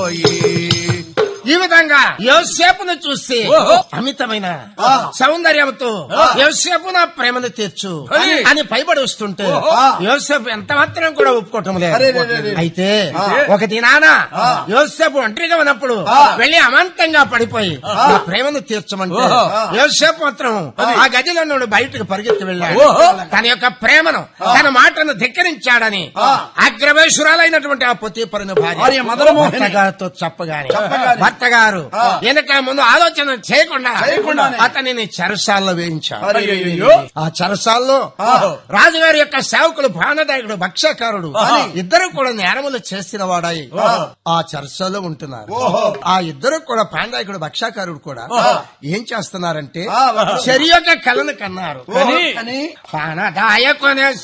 ఈ విధంగా యోసేపును చూసి ఓహో. అమితమైన ఆ. సౌందర్యంతో ఆ. యోసేపు నా ప్రేమను తీర్చు అని. అని భయపడి వస్తుంటే ఓహో. యోసేపు ఎంత మాత్రం కూడా ఒప్పుకోవటం అరే, లేదు రే, రే, రే. అయితే ఆ. ఒక దినాన ఆ. యోసేపు ఒంటరిగా ఉన్నప్పుడు ఆ. వెళ్లి అమాంతంగా పడిపోయి నా ప్రేమను తీర్చమంటే ఓహో. యోసేపు మాత్రం అది. ఆ గదిలో నుండి బయటకు పరిగెత్తి వెళ్ళాడు ఓహో. తన యొక్క ప్రేమను తన మాటను ధిక్కరించాడని ఆ. అగ్రవేశురాలైనటువంటి ఆ పొత్తిపరిన భార్య భార్య మదనమోహిని. భర్త గారితో చెప్పగానే చెప్పగానే. భర్త గారు ఆ. వెనక ముందు ఆలోచన చేయకుండా చేయకుండానే. అతనిని చెరసాల్లో వేయించారు అయ్యయ్యో. ఆ చెరసాల్లో ఆ. రాజుగారి యొక్క సేవకులు భానదాయకుడు భక్షకారుడు అని. ఇద్దరు కూడా నేరములు చేసిన వాడై ఆ. ఆ చర్చలో ఉంటున్నారు ఓహో. ఆ ఇద్దరు కూడా పాండాయకుడు భక్షాకారుడు కూడా ఓహో. ఏం చేస్తున్నారంటే ఆ, వస్తారు. చెరి యొక్క కలను కన్నారు ఓహో, కానీ పానదాయకునే